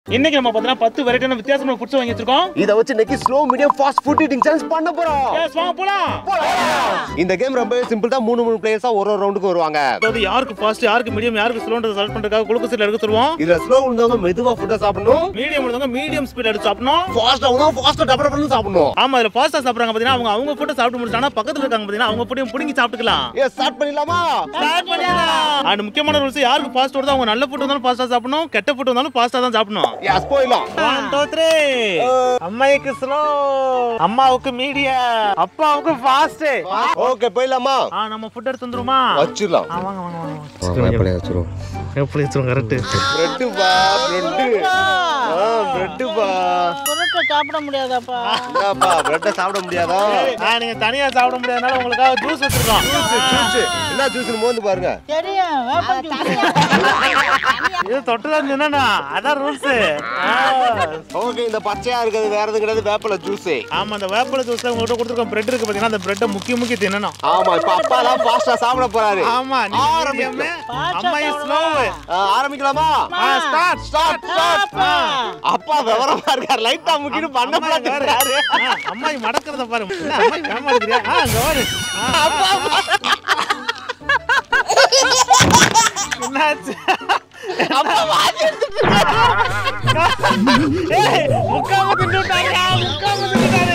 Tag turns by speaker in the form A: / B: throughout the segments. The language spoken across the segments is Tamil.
A: இன்னைக்கு நம்ம பார்த்தீங்கன்னா பத்து வெரைட்டியான வித்தியாசமான ஃபுட்ஸ் வாங்கி வச்சிருக்கோம்
B: இத வச்சு இன்னைக்கு slow medium fast food eating challenge பண்ண போறோம்
A: Yes, வாங்க போலாம்
B: இந்த கேம் ரொம்ப சிம்பிள் தான் மூணு மூணு பிளேயர்ஸா ஒரு ஒரு ரவுண்டுக்கு வருவாங்க
A: அதாவது யாருக்கு ஃபாஸ்ட் யாருக்கு மீடியம் யாருக்கு ஸ்லோன்றது செலக்ட் பண்றதுக்காக குளுக்கோஸ் எடுக்க சொல்லுவோம்
B: இதுல ஸ்லோ உள்ளவங்க மெதுவா ஃபுட்டா சாப்பிடணும்
A: மீடியம் உள்ளவங்க மீடியம் ஸ்பீட் எடுத்து சாப்பிடணும்
B: ஃபாஸ்டா உள்ளவங்க ஃபாஸ்டா டபுள் டபுள் சாப்பிடணும்
A: ஆமா இதுல ஃபாஸ்டா சாப்பிடுறாங்க பாத்தீங்கன்னா அவங்க அவங்க ஃபுட்டை சாப்பிட்டு முடிச்சாங்கன்னா பக்கத்துல இருக்காங்க பாத்தீங்கன்னா அவங்க ஃபுட்டையும் புடிங்கி சாப்பிட்டுக்கலாம்
B: ஏ ஸ்டார்ட் பண்ணிடலாமா
A: ஸ்டார்ட் பண்ணிடலாம் அண்ட் முக்கியமான ரூல்ஸ் யாருக்கு ஃபாஸ்ட் வருதோ அவங்க நல்ல ஃபுட் வந்தாலும் ஃபாஸ்டா சாப்பிடணும் கெட்ட ஃபுட் வந்தாலும் ஃபாஸ்டா தான் சாப்பிடணும்
B: எஸ் போயிடலாம்
A: ஒன் டூ த்ரீ அம்மாவுக்கு ஸ்லோ அம்மாவுக்கு மீடியம் அப்பாவுக்கு ஃபாஸ்ட்
B: ஓகே போயிடலாமா
A: ஆ நம்ம ஃபுட் எடுத்து வந்துருமா
B: வச்சிடலாம்
A: ஆ, வாங்க வாங்க வாங்க எப்படி வச்சிரும் கரெக்ட்
B: பிரெட் பா பிரெட் ஆ பிரெட் பா
C: பொருட்களை சாப்பிட முடியாதாப்பா
B: என்னப்பா பிரெட் சாப்பிட முடியாதா
A: ஆ நீங்க தனியா சாப்பிட முடியாதனால உங்களுக்காக ஜூஸ் வச்சிருக்கோம்
B: ஜூஸ் என்ன ஜூஸ் மோந்து பாருங்க
C: தெரியும் வேப்பம் juice.
A: இது தொட்டுதான் சொன்னா அதான் ரூல்ஸ்
B: ஓகே இந்த பச்சையா இருக்கிறது வேற எதுவும் கிடையாது வேப்பல ஜூஸ்
A: ஆமா அந்த வேப்பில ஜூஸ் உங்கள்கிட்ட கொடுத்துருக்க பிரெட் இருக்கு பாத்தீங்கன்னா அந்த பிரெட்டை முக்கிய முக்கிய தின்னணும்
B: ஆமா இப்ப அப்பா தான் ஃபாஸ்டா சாப்பிட போறாரு
A: ஆமா நீ
B: ஆரம்பிக்கலாம்.
A: medium, அம்மா ஸ்லோ
B: ஆ, ஆரம்பிக்கலாமா
A: ஸ்டார்ட்
B: ஸ்டார்ட் ஸ்டார்ட் அப்பா விவரமா இருக்காரு லைட்டா முக்கிட்டு பண்ண பாத்துறாரு
A: அம்மா மடக்கிறத பாரு என்ன, அம்மா வேகமா இருக்கிறியா ஆ அங்க பாரு ஆ. என்னாச்சு ஏய், முக்காம தின்னுட்டாருடா, முக்காம தின்னுட்டாரு.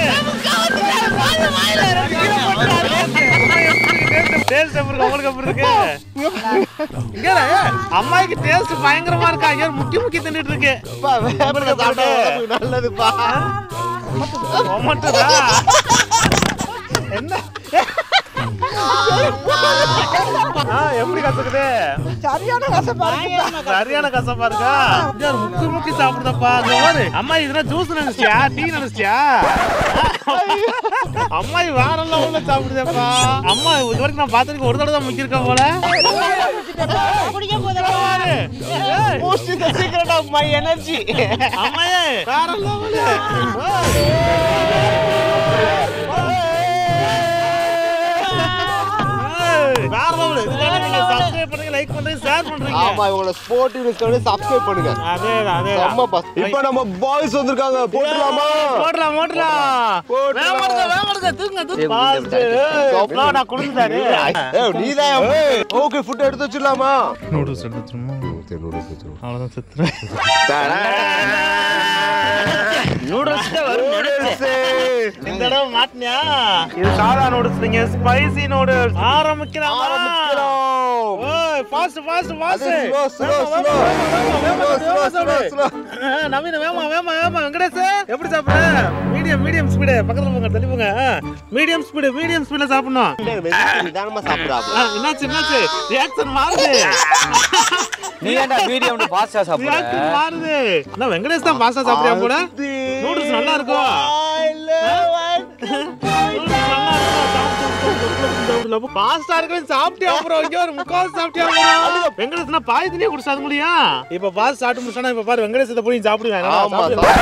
A: Taste எப்படி இருக்கு? உங்களுக்கு எப்படி இருக்கு? இங்கடா, ஏய், அம்மாய்க்கு டேஸ்ட் பயங்கரமா இருக்கா ஐயோ முக்கி முக்கி தின்னுட்டு இருக்கு
B: அப்பா வேப்பல சாப்பிட்டா உடம்புக்கு நல்லதுப்பா
A: மொமட்டுதா என்ன ஆ, எப்படி கசக்குது
C: சரியான கசப்பா இருக்கு.
A: சரியான கசப்பா இருக்கா இங்க ஒரு முக்கி முக்கி சாப்பிடுதப்பா அங்க பாரு அம்மா இதுனா ஜூஸ் நினைச்சியா டீ நினைச்சியா அம்மா இது வேற லெவல்ல சாப்பிடுதப்பா அம்மா இது வரைக்கும் நான் பார்த்திருக்கேன் ஒரு தடவை தான் முக்கியிருக்கேன் போல
C: குடிக்க போதா
A: பாரு. ஏய்,
B: most the secret of my energy
A: அம்மாயே வேற லெவலு வேற லெவலு இதுக்காக நீங்க சப்ஸ்கிரைப் பண்ணுங்க லைக் பண்றீங்க ஷேர் பண்றீங்க
B: ஆமா இவங்கள ஸ்போர்ட் நியூஸ் வந்து சப்ஸ்கிரைப் பண்ணுங்க
A: அதேதான் அதேதான்
B: செம்ம பாஸ் இப்போ நம்ம பாய்ஸ் வந்திருக்காங்க போட்டுலாமா
A: போடலாம் போடலாம்
B: போடலாம்.
A: வேகமா இருங்க, வேகமா இருங்க, தூக்குங்க, தூக்கு. Fast. ஏய், நான் குளிர்ந்தாரு.
B: ஏய் நீதான் ஓகே ஃபுட் எடுத்து வச்சிடலாமா
A: நூடுல்ஸ் எடுத்துருமா அவ்வளவுதான் செத்துறேன்
B: நூடுல்ஸ்
A: இந்த தடவை மாட்டினியா இது சாதா நூடுல்ஸ் நீங்க ஸ்பைசி நூடுல்ஸ் ஆரம்பிக்கலாமா ஓய் fast fast fast
B: slow, slow, slow. Slow, slow, slow.
A: நவீன வேமா வேமா வேமா வெங்கடேஷ் எப்படி சாப்பிடுற மீடியம் மீடியம் ஸ்பீடு பக்கத்துல போங்க தள்ளி போங்க மீடியம் ஸ்பீடு மீடியம் ஸ்பீட்ல சாப்பிடணும்
B: நிதானமா சாப்பிடுறாங்க
A: ஆ, என்னாச்சு என்னாச்சு ரியாக்ஷன் மாறுது
D: நீ ஏன்டா மீடியம் ஃபாஸ்டா சாப்பிடுற
A: ரியாக்ஷன் மாறுது என்ன வெங்கடேஷ் தான் பாஸ்தா சாப்பிடுறியா போல நூடுல்ஸ் நல்லா இருக்கும் பாஸ்தா இருக்கு சாப்பிட்டியா அப்புறம் இங்க ஒரு முக்கால் சாப்பிட்டியா அப்புறம் வெங்கடேஷ்னா பாதி தண்ணியே குடிச்சு அது முடியும் இப்ப பாஸ் சாப்பிட்டு முடிச்சானா இப்ப பாரு வெங்கடேஷ் இதை போய் சாப்பிடுவேன்
B: ஆமா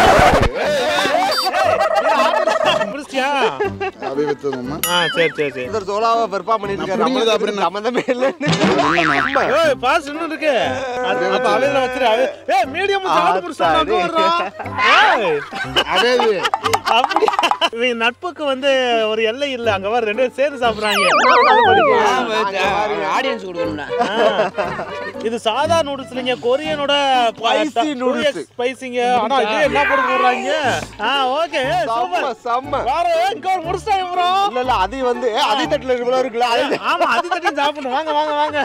A: முடிச்சியா
E: அப்படியே வச்சதும்மா
A: ஆ சரி சரி சரி
B: இந்த சோலாவை பெர்ஃபார்ம் பண்ணிட்டு இருக்காரு
E: புடிங்குது
B: நம்மளுக்கு
E: அப்படின்னு.
B: சம்மந்தமே இல்லை
A: ஏய் பாஸ் இன்னும் இருக்கு அது அப்ப அவையில வச்சிரு அவை ஏய் மீடியம் சாப்பிட்டு முடிச்சானா அங்க வர்றோம் ஏய்
E: அதே இது.
A: அப்படியா இவங்க நட்புக்கு வந்து ஒரு எல்லை இல்ல அங்க வர ரெண்டு பேரும் சேர்ந்து சாப்பிடுறாங்க
D: ஆடியன்ஸ் கொடுக்கணும்டா
A: இது சாதா நூடுல்ஸ் இல்லைங்க கொரியனோட
B: Spicy noodles.
A: ஸ்பைசிங்க ஆனா இது என்ன போட்டு போடுறாங்க ஆ ஓகே
B: செம்ம
A: சூப்பர்
B: செம்ம
A: வேற இங்க ஒரு முடிச்சிட்டாங்க ப்ரோ
B: இல்ல இல்ல அது வந்து ஏ, அதே தட்டுல இவ்வளவு இருக்குல்ல அது
A: ஆமா அது தட்டி சாப்பிடணும் வாங்க வாங்க வாங்க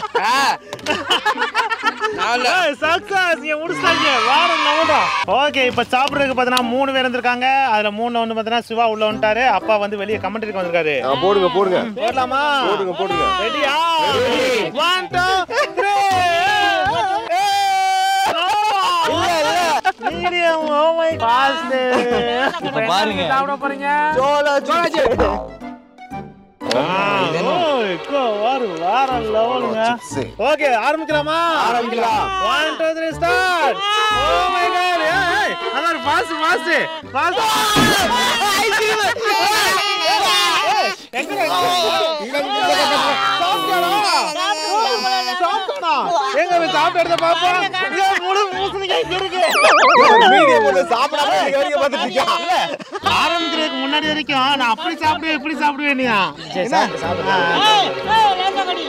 A: ஏய், success. நீங்க முடிச்சிட்டாங்க. வேற level தான். Okay, இப்ப சாப்பிடுறதுக்கு பாத்தீங்கன்னா மூணு பேர் இருந்திருக்காங்க அதுல மூணு வந்து பாத்தீங்கன்னா சிவா உள்ள வந்துட்டாரு அப்பா வந்து வெளியே கமெண்ட்ரிக்கு வந்திருக்காரு
B: ஆ, போடுங்க போடுங்க
A: போடலாமா
B: போடுங்க போடுங்க
A: ரெடியா one two three medium oh my fast
D: இப்ப பாருங்க.
A: சாப்பிட போறீங்க
B: சோள சோள
A: வாரு வேற லெவலுங்க ஓகே ஆரம்பிக்கலாமா
B: ஆரம்பிக்கலாம்.
A: One two three start oh my god ஏய் அதான் ஃபாஸ்ட் ஃபாஸ்ட் ஃபாஸ்ட் எங்க இவன் சாப்பிட்டு எடுத்த பாப்பா ஏன் முழு பூசணிக்காய் இங்க இருக்கு
B: மீடியம் வந்து சாப்பிடாம இன்னைக்கு வரைக்கும் பார்த்துட்டு இருக்கான்.
A: ஆரம்பிக்கிறதுக்கு முன்னாடி வரைக்கும் நான் அப்படி சாப்பிடுவேன் இப்படி சாப்பிடுவேன் நீ
C: ஏய், ஏய், லேசா கடி.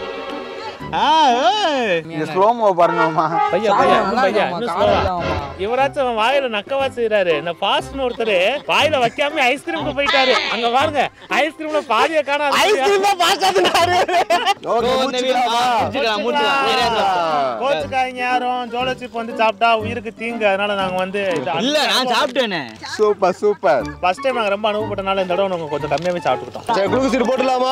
E: இந்த ஸ்லோமோ பாருங்கம்மா
A: பையா பையா இன்னும் பையா இன்னும் slow ஆ. இவராச்சும் அவன் வாயில நக்கவா செய்யறாரு இந்த ஃபாஸ்ட்னு ஒருத்தர் வாயில வைக்காம ஐஸ்கிரீமுக்கு போயிட்டாரு அங்க பாருங்க ஐஸ்கிரீம்ல பாதிய காணாது
B: ஐஸ்கிரீம் தான் பாஸ் ஆகுனாரு. ஓகே, முடிச்சுக்கலாமா?
D: முடிச்சுக்கலாம், முடிச்சுக்கலாம். நிறைய சாப்பிட்டோம்.
A: கோச்சுக்காய்ங்க யாரும் ஜோலோ சிப் வந்து சாப்பிட்டா உயிருக்கு தீங்கு அதனால நாங்க வந்து
D: இல்ல நான் சாப்பிட்டேனே
B: சூப்பர் சூப்பர்
A: ஃபர்ஸ்ட் டைம் நாங்க ரொம்ப அனுபவப்பட்டனால இந்த தடவை நாங்க கொஞ்சம் கம்மியாவே சாப்பிட்டுக்கிட்டோம்
B: சரி குளுக்கோஸ் சீட் போட்டுலாமா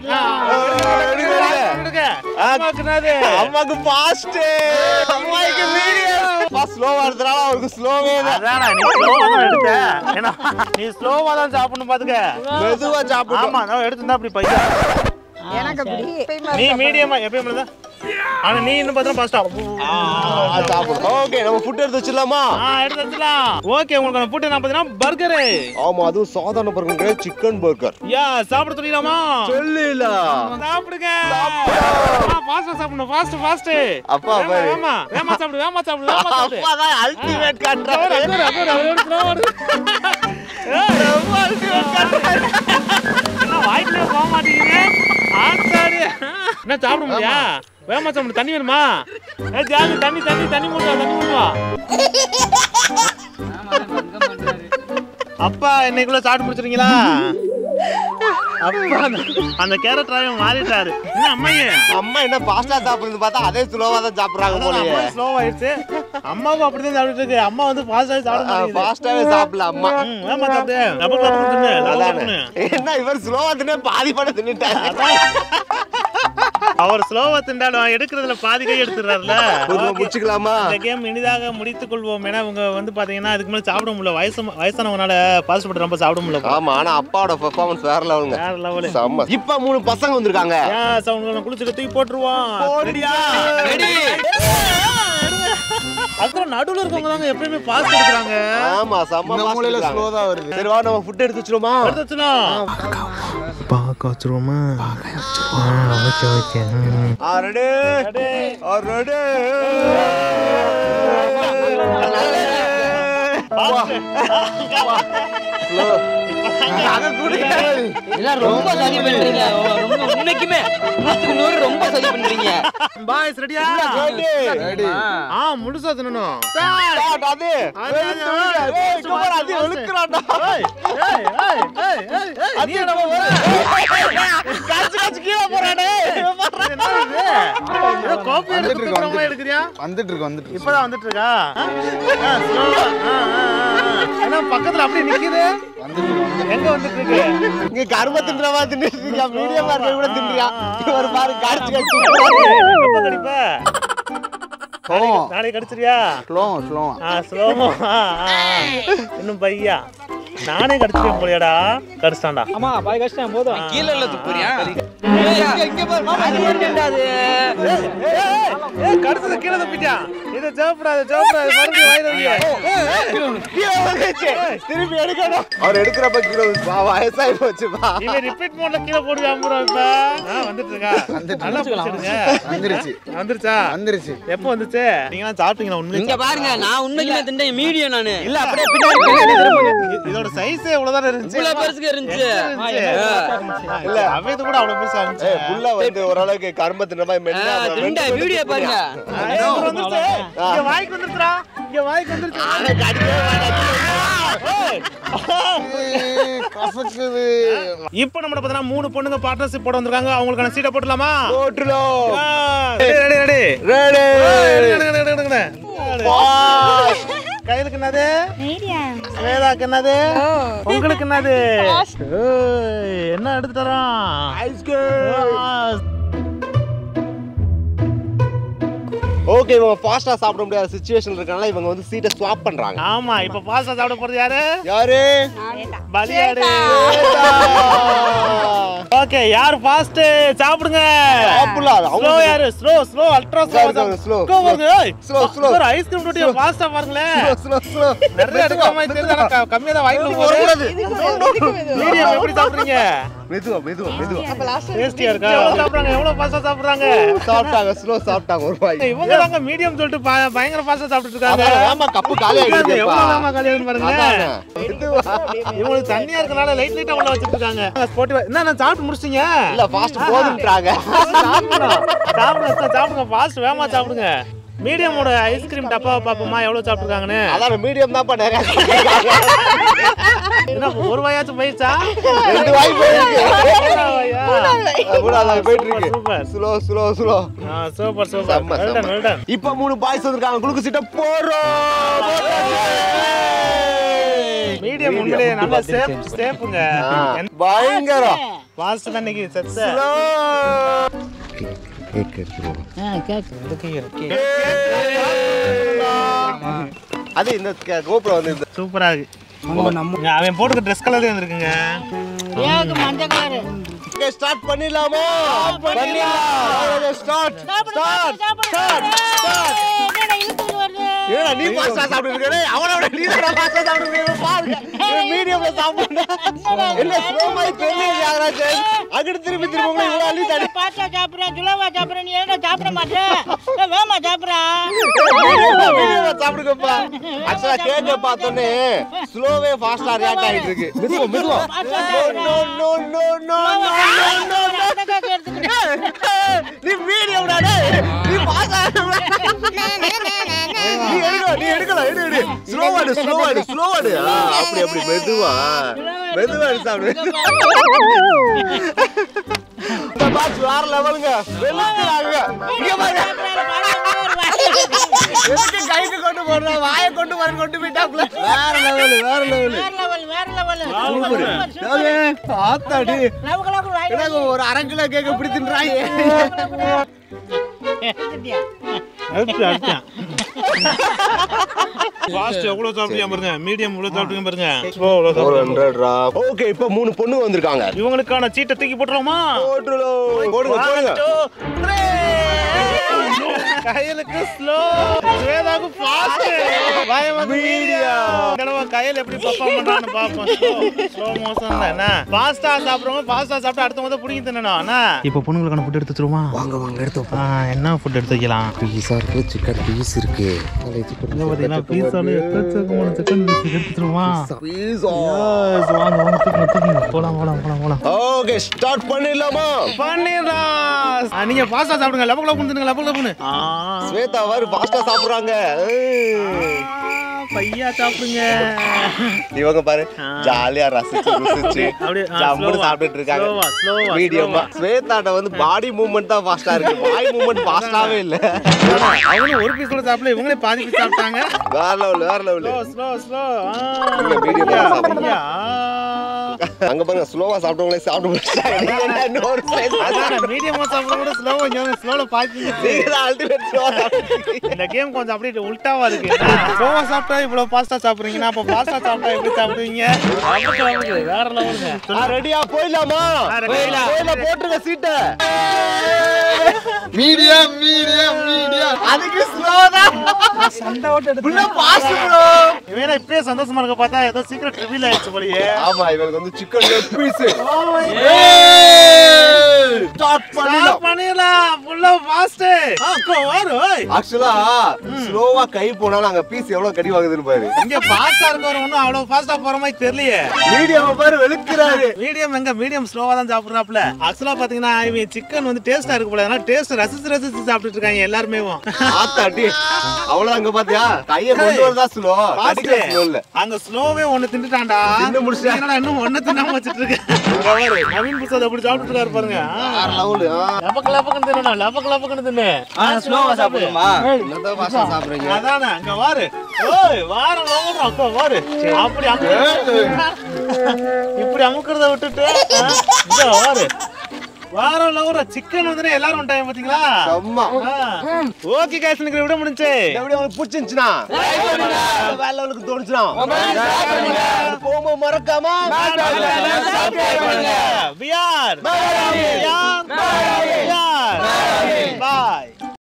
B: அம்மாக்கு ஃபாஸ்ட் அம்மாக்கு மீடியம் ஃபாஸ்ட் ஸ்லோவா இருந்தனால அவருக்கு ஸ்லோவே தான்
A: அதானா, நீ slow-வா தான் எடுத்த. ஏன்னா, நீ ஸ்லோவா தான் சாப்பிடணும் பாத்துக்க
B: மெதுவா சாப்பிடும்
A: ஆமா நான் எடுத்துருந்தா அப்படி பையா
C: எனக்கு அப்படி
A: நீ மீடியமா எப்பயும் தான் ஆனா நீ இன்னும் பார்த்தா ஃபர்ஸ்டா
B: சாப்பிடும் ஓகே நம்ம ஃபுட் எடுத்து வச்சிடலாமா
A: ஆ எடுத்து வச்சுலாம் ஓகே உங்களுக்கு அந்த ஃபுட் நான் பார்த்தீங்கன்னா பர்கரு
B: ஆமா அதுவும் சாதாரண பர்கர் கிடையாது சிக்கன் பர்கர்
A: யா சாப்பிட சொல்லிடலாமா
B: சொல்லல
A: சாப்பிடுங்க ஃபாஸ்டா சாப்பிடணும் ஃபாஸ்ட் ஃபாஸ்ட்
B: அப்பா பாரு.
A: வேமா வேமா சாப்பிடு வேமா சாப்பிடு வேமா சாப்பிடு
B: அப்பா தான் அல்டிமேட்
A: அக்கா,
B: கண்ட்ரோல்
A: அக்கா, அக்கா, அக்கா, அக்கா, வருது. ஏய், என்ன வாய்க்குள்ளே போக மாட்டேங்குது ஆத்தாடி என்ன சாப்பிட முடியா வேமா சாப்பிடு தண்ணி வேணுமா ஏ ஜாதி தண்ணி தண்ணி தண்ணி மூடுவா தண்ணி மூடுவா அப்பா இன்னைக்குள்ள சாப்பிட்டு முடிச்சிருங்களா அப்பா அந்த- அந்த கேரட் ராயம் மாறிட்டாரு என்ன அம்மையே
B: அம்மா என்ன ஃபாஸ்டா சாப்பிடுறது பார்த்தா அதே ஸ்லோவா தான் சாப்பிடுறாங்க போலயே
A: ஸ்லோ ஆயிடுச்சு அம்மாவும் அப்படிதான் சாப்பிட்டு இருக்கு அம்மா வந்து ஃபாஸ்டாக சாப்பிட மாட்டேங்குது
B: ஃபாஸ்டாவே சாப்பிடல அம்மா
A: ம், ஏம்மா சாப்பிட்டு? டபுள் டபுள் தின்னு, டபுள்
B: அதானே
A: டபுள்னு.
B: என்ன இவர் ஸ்லோவா தின்னு பாதி படம் தின்னுட்டாரு
A: அவர் ஸ்லோவா திண்டாலும் எடுக்கிறதுல பாதி கை எடுத்துறாருல
B: பொதுவா முடிச்சுக்கலாமா
A: இந்த கேம் இனிதாக முடித்துக் கொள்வோம் ஏன்னா இவங்க வந்து பாத்தீங்கன்னா அதுக்கு மேல சாப்பிட முடியல வயசு வயசானவங்கனால பாஸ்ட் ஃபுட் ரொம்ப சாப்பிட முடியல
B: ஆமா ஆனா அப்பாவோட பெர்ஃபார்மன்ஸ் வேற லெவலுங்க
A: வேற லெவலு
B: செம்ம இப்ப மூணு பசங்க வந்திருக்காங்க
A: ஏன் சவுண்ட் குளிச்சுக்க தூக்கி போட்டுருவான்
B: போடுறியா?
A: ரெடி அதுவும் நடுவுல இருக்கவங்க தாங்க எப்பயுமே பாஸ்ட் எடுக்கிறாங்க
B: ஆமா செம்ம
E: இந்த
B: fast
E: மூலையில
B: இருக்காங்க.
E: ஸ்லோ தான் வருது
B: சரி வா நம்ம ஃபுட் எடுத்து வச்சிருமா
A: எடுத்துச்சுனா பார்க்க வச்சிருவோமா ஓகே ஓகே
B: ஆ ரெடி ஆ ரெடி
D: எல்லாம் ரொம்ப சதி பண்றீங்க ரொம்ப உண்மைக்குமே நூத்துக்கு நூறு ரொம்ப சதி பண்றீங்க
A: பாய்ஸ் ரெடியா
E: ரெடி
A: ஆ முழுசா தின்னணும்
B: Start, அது
A: அது, அது, அது,
B: ஏய்,
A: fast,
B: குமார்,
A: fast,
B: அது
A: fast.
B: இழுக்குறான்டா.
A: ஏய், ஏய், ஏய், ஏய், ஏய், ஏய், நீ என்ன பண்ற?
B: கடிச்சு கடிச்சு கீழே போறானே.
A: இது என்ன இது? ஏதோ கோப்பை எடுத்து
E: வந்துட்டு இருக்கு,
A: துப்புற மாதிரி எடுக்கிறியா?
E: வந்துட்டு இருக்கு வந்துட்டு இருக்கு
A: இப்பதான் வந்துட்டு இருக்கா ஆ? ஆ, slow ஆ. ஆ, ஆ, ஆ, ஆ. என்ன பக்கத்துல அப்படியே நிக்குது
E: வந்துட்டு இருக்கு, வந்துட்டு
A: எங்க வந்துட்டு இருக்கு
B: இங்க கரும்பை தின்றவா தின்னுட்டு இருக்கியா, medium ஆ இருக்கவன் கூட தின்றியா? இவர் பாரு, கடிச்சு கடிச்சு
A: எப்ப கடிப்ப
E: போவோம்
A: நாளைக்கு கடிச்சிரியா
E: ஸ்லோ ஸ்லோ
A: ஆ ஸ்லோமோ இன்னும் பையா நானே கடிச்சிருக்கேன் போலியாடா கடிச்சிட்டான்டா
D: ஆமா பாய் கஷ்டம் போதும் கீழ இல்ல துப்புறியா இங்க பாரு மாமா அது என்னடா அது
A: கடிச்சது கீழே தப்பிட்டான் இது ஜோப்படாது ஜோப்படாது மறுபடியும் வாயில வைங்க.
B: கீழே வந்துருச்சு. திருப்பி எடுக்கணும் அவர் எடுக்கிறப்ப கீழே வந்து, வா, வயசாகி போச்சுப்பா
A: இவன் ரிப்பீட் மோட்ல கீழே போடுவியா அம்புறோம் இப்ப ஆ, வந்துட்டு இருக்கா நல்லா பிடிச்சிருங்க
E: வந்துருச்சு
A: வந்துருச்சா
E: வந்துருச்சு
A: எப்போ வந்துச்சு நீங்க சாப்பிட்டீங்களா
D: இங்க
A: உண்மையிலே
D: பாருங்க நான் உண்மைக்குமே திண்டேன் மீடியம் நானு
B: இல்ல அப்படியே பின்னாடி பின்னாடி திரும்புங்க.
A: இதோட சைஸே இவ்வளவுதான் இருந்துச்சு
D: இவ்வளவு பெருசுக்கு இருந்துச்சு
A: இல்ல அவைது கூட அவ்வளவு பெருசா இருந்துச்சு
B: ஏய், புள்ள வந்து ஓரளவுக்கு கரும்பு தின்ன மாதிரி மென்னு
D: ஆ,
B: அப்புறம்
D: திண்ட
B: வெந்து
D: வீடியோ
B: வெந்து
D: பாருங்க
A: ஏய், இங்க வந்துருச்சு. இங்க வாய்க்கு வந்துருச்சுடா. இங்க வாய்க்கு வந்துருச்சு. ஏய்.
E: ஏய், கசக்குது
A: இப்போ நம்மள பார்த்தா மூணு பொண்ணுங்க பார்ட்னர்ஷிப் போட வந்திருக்காங்க அவங்களுக்கான சீட்டை போட்டுலாமா
B: போட்டுரும்.
A: Ready ready ready
B: Ready.
A: கையிலுக்கு என்னது வேதாக்கு என்னது உங்களுக்கு என்னது ஏய், என்ன எடுத்துட்டு வரான்? ஆ,
B: ஓகே இவங்க ஃபாஸ்டா சாப்பிட முடியாத சுச்சுவேஷன் இருக்கனால இவங்க வந்து சீட்டை ஸ்வாப் பண்றாங்க
A: ஆமா இப்ப பாஸ்டா சாப்பிட போறது யாரு
B: யாரு
A: பலியாடு ஓகே யார் ஃபாஸ்ட் சாப்பிடுங்க
B: சாப்பிடலாம். அவங்க-
A: ஸ்லோ யாரு slow slow ultra slow
B: Slow, slow, slow.
A: Slow வருது
B: Slow, slow.
A: ஒரு ஐஸ்கிரீம் ரொட்டி ஃபாஸ்டா பாருங்களேன்
B: ஸ்லோ ஸ்லோ
A: நிறைய எடுக்கிற மாதிரி தெரியுது ஆனா க- கம்மியா தான் வாங்கிட்டு போகுது மீடியம் எப்படி சாப்பிடுறீங்க
B: மெதுவா மெதுவா மெதுவா
A: டேஸ்டியா இருக்கா எவ்வளவு சாப்பிடுறாங்க எவ்வளவு ஃபாஸ்டா சாப்பிடுறாங்க
B: சாப்பிட்டாங்க ஸ்லோ சாப்பிட்டாங்க ஒரு வாய்
A: இவங்க தாங்க மீடியம் சொல்லிட்டு ப- பயங்கர ஃபாஸ்டா சாப்பிட்டுட்டு இருக்காங்க
B: அதான் ஆமா கப்பு காலி ஆயிடுச்சுப்பா
A: எவ்வளவு வேகமா காலியாகுதுன்னு பாருங்க
B: அதானே. மெதுவா
A: இவங்களுக்கு தண்ணியா இருக்கனால லைட் லைட்டா உள்ள வச்சிட்டு இருக்காங்க ஸ்போர்ட்டிவ் என்ன நான் சாப்பிட்டு முடிச்சிட்டீங்க
B: இல்ல ஃபாஸ்ட் போதுன்றாங்க
A: சாப்பிடுங்க சாப்பிடுங்க சாப்பிடுங்க ஃபாஸ்ட் வேகமா சாப்பிடுங்க மீடியமோட ஐஸ்கிரீம் டப்பாவை பாப்போமா எவ்வளவு சாப்பிட்டுருக்காங்கன்னு
B: அதான் மீடியம் தான் பண்ண
A: என்ன ஒரு வாயாச்சும் போயிடுச்சா
B: ரெண்டு வாய் போயிருக்கு
A: மூணாவது வாயா?
B: மூணாவது போயிட்டு இருக்கு
A: சூப்பர்
B: ஸ்லோ ஸ்லோ ஸ்லோ
A: ஆ, சூப்பர் சூப்பர்
B: செம்ம,
A: வெல் டன்
B: செம்ம.
A: வெல் டன்
B: இப்ப மூணு பாய்ஸ் வந்திருக்காங்க குளுக்கு சீட்டை போறோம்
A: மீடியம் உண்மையிலேயே நல்ல சேஃப் சேஃப்ங்க
B: ஆ, பயங்கரம்
A: ஃபாஸ்ட் தான் இன்னைக்கு செத்த
B: ஸ்லோ அது இந்த கோபுரம் வந்து இந்த
A: சூப்பரா இருக்கு அவன் போட்டுக்க ட்ரெஸ் கலர்ல வந்திருக்குங்க
C: ஏக்கு மஞ்சள் கலரு
B: ஸ்டார்ட் பண்ணிடலாமா பண்ணிடலாம் ஸ்டார்ட் ஸ்டார்ட் ஸ்டார்ட் ஸ்டார்ட்
C: என்னடா இழுத்துட்டு வருது
B: ஏடா நீ பாஸ்டா சாப்பிட்டு இருக்கே அவனோட நீ தான் பாஸ்டா சாப்பிட்டு இருக்கே பாருங்க மீடியம்ல சாப்பிடுறா என்ன ஸ்லோ மாதிரி தெரியல யாராச்சு அங்கிட்டு திருப்பி திருப்பி உங்களை இவ்வளவு அள்ளி தடி
C: பாஸ்தா சாப்பிடுறேன் சுலவா சாப்பிடுறேன் நீ என்ன சாப்பிட மாட்டேன் வேமா சாப்பிடுறான்
B: மீடியம்ல சாப்பிடுங்கப்பா ஆக்சுவலா கேக்க பார்த்தோன்னே ஸ்லோவே ஃபாஸ்டா ரியாக்ட் ஆயிட்டு இருக்கு மெதுவா மெதுவா no no no no no no no நீ மீடியம்டா டேய் நீ பாஸ் நீ எடுக்கல நீ எடுக்கல எடு எடு ஸ்லோவா எடு ஸ்லோவா எடு ஸ்லோவா எடு ஆ, அப்படி அப்படி மெதுவா மெதுவா எடு சாப்பிடு இந்த பாக்ஸ் வேற லெவலுங்க வெளுக்குறாங்க இங்க பாருங்க எதுக்கு கைக்கு கொண்டு போடுற வாயை கொண்டு வர கொண்டு போயிட்டாப்ல வேற லெவல் வேற லெவல்
C: வேற லெவல் வேற லெவல்
B: ஆத்தாடி
C: லவ் வாய்
B: எனக்கு ஒரு அரை கிலோ கேக்க இப்படி தின்றாங்க
A: அடுத்து அடுத்து ஃபாஸ்ட் எவ்வளவு சாப்பிட்டீங்க பாருங்க மீடியம் எவ்வளவு சாப்பிட்டீங்க பாருங்க ஸ்லோ எவ்வளவு சாப்பிட்டீங்க
B: ஓகே இப்போ மூணு பொண்ணு வந்திருக்காங்க
A: இவங்களுக்கான சீட்டை தூக்கி போட்டுருவோமா
B: போட்டுருவோம் போடுங்க போடுங்க
A: கையலுக்கு ஸ்லோ ஸ்வேதாக்கு ஃபாஸ்ட் பயம் வந்து மீடியம் கடவுள் கையில எப்படி பெர்ஃபார்ம் பண்றான்னு பாப்போம் ஸ்லோ மோஷன் தான் என்ன ஃபாஸ்டா சாப்பிடுறவங்க ஃபாஸ்டா சாப்பிட்டு அடுத்தவங்க தான் புடிங்கி தின்னணும் என்ன இப்போ பொண்ணுங்களுக்கான ஃபுட் எடுத்து வச்சிருமா
E: வாங்க வாங்க எடுத்து
A: ஆ, என்ன ஃபுட் எடுத்து வைக்கலாம்
E: பீஸா இருக்கு சிக்கன் பீஸ் இருக்கு
A: இங்க பாத்தீங்கன்னா பீஸால எக்கச்சக்கமான சிக்கன் பீஸ் எடுத்துருமா
B: பீஸா
A: வாங்க வாங்க தூக்குங்க தூக்குங்க போலாம் போலாம் போலாம் போலாம்
B: ஓகே ஸ்டார்ட் பண்ணிடலாமா
A: பண்ணிடலாம் ஆ, நீங்க ஃபாஸ்டா சாப்பிடுங்க லபக்கு லபக்கு தின்னுங்க லபக்கு லபக்குன்னு ஆ
B: ஸ்வேதா வாரு பாஸ்டா சாப்பிடுறாங்க ஏய்.
A: பையா சாப்பிடுங்க
B: இவங்க பாரு ஜாலியா ரசிச்சு ருசிச்சு
A: அப்படியே, ஆ,
B: ஜம்முன்னு
A: slow-ஆ,
B: சாப்பிட்டுட்டு இருக்காங்க
A: slow-ஆ, slow-ஆ,
B: மீடியமா
A: slow-ஆ.
B: ஸ்வேதாட்ட வந்து பாடி மூவ்மெண்ட் தான் ஃபாஸ்டா இருக்கு வாய் மூவ்மெண்ட் ஃபாஸ்டாவே இல்ல
A: அவங்களும் ஒரு பீஸ் கூட சாப்பிடல இவங்களே பாதி பீஸ் சாப்பிட்டாங்க
B: வேற லெவல் வேற லெவல்
A: ஸ்லோ ஸ்லோ ஸ்லோ
B: இங்க medium ஆ சாப்பிடுங்க. அங்க பாருங்க ஸ்லோவா சாப்பிட்டவங்களே சாப்பிட்டு முடிச்சிட்டாங்க இன்னொரு slice அதான்
A: மீடியமா சாப்பிட கூட ஸ்லோவா இங்க ஸ்லோல பாக்கி
B: நீங்க தான் ultimate slow ஆ சாப்பிட்டீங்க.
A: இந்த கேம் கொஞ்சம் அப்படியே உல்டாவா இருக்கு ஸ்லோவா சாப்பிட்டா இவ்வளவு ஃபாஸ்டா சாப்பிடுறீங்கன்னா அப்ப ஃபாஸ்டா சாப்பிட்டா எப்படி சாப்பிடுவீங்க நமக்கு நமக்கு வேற லெவலுங்க
B: ஆ, ரெடியா போயிடலாமா
A: ஆ, போயிடலாம்.
B: போயிடலாம் போட்டுருங்க சீட்டை
E: மீடியம் மீடியம் மீடியம்
B: அதுக்கு ஸ்லோ தான் உள்ள பாஸ் ப்ரோ
A: இவன் இப்பயே சந்தோஷமா இருக்க பார்த்தா ஏதோ சீக்கிரம் ரிவீல் ஆயிடுச்சு போலயே
B: ஆமா இவனுக்கு வந்து சிக்கன் லெக் பீஸ் ஸ்டார்ட் பண்ணலாம்
A: Start பண்ணிடலாம் ஃபுல்லா ஃபாஸ்ட் அக்கோ வரு ஓய்
B: ஆக்சுவலா ஸ்லோவா கை போனாலும் அங்க பீஸ் எவ்வளவு கடி வாங்குதுன்னு பாரு
A: இங்க ஃபாஸ்டா இருக்கவர் ஒன்றும் அவ்வளவு ஃபாஸ்டா போற மாதிரி தெரியலையே
B: மீடியம் பாரு வெளுக்கிறாரு
A: மீடியம் எங்க மீடியம் ஸ்லோவா தான் சாப்பிடுறாப்ல ஆக்சுவலா பாத்தீங்கன்னா இவன் சிக்கன் வந்து டேஸ்டா இருக்கு போல அதனால டேஸ்ட் ரசிச்சு ரசிச்சு சாப்பிட்டுட்டு இருக்காங்க எல்லாருமே
B: ஆத்தாட்டி அவ்வளவு அங்க பாத்தியா கைய கொண்டு வரதா ஸ்லோ அடிக்கிற ஸ்லோ இல்ல
A: அங்க ஸ்லோவே ஒண்ணு தின்னுட்டான்டா
B: தின்னு முடிச்சிட்டா.
A: என்னடா இன்னும் ஒண்ணு தின்னாம வச்சிட்டு இருக்கு இங்க பாரு, நவீன் பிரசாத் அப்படி சாப்பிட்டுட்டு இருக்காரு பாருங்க
B: வேற லெவலு
A: லபக்கு லபக்குன்னு தின்னணும் லபக்கு லபக்குன்னு தின்னு
D: ஸ்லோவா சாப்பிடுமா
B: என்னதான் பாஷா சாப்பிடுறீங்க
A: அதானே அங்க வாரு ஓய் வாரம் லோகம் அக்கா வாரு அப்படி அமுக்கு இப்படி அமுக்குறத விட்டுட்டு ஆ, இங்க வாரு வாரம் லவர சிக்கன் வந்து எல்லாரும் வந்துட்டாங்க பாத்தீங்களா
B: அம்மா
A: ஓகே கைஸ் எனக்கு விட முடிஞ்சு
B: இந்த வீடியோ உங்களுக்கு பிடிச்சிருந்துச்சுன்னா வேலை உங்களுக்கு தோணுச்சுன்னா போகும்போது மறக்காம
A: பியார் பியார் பாய்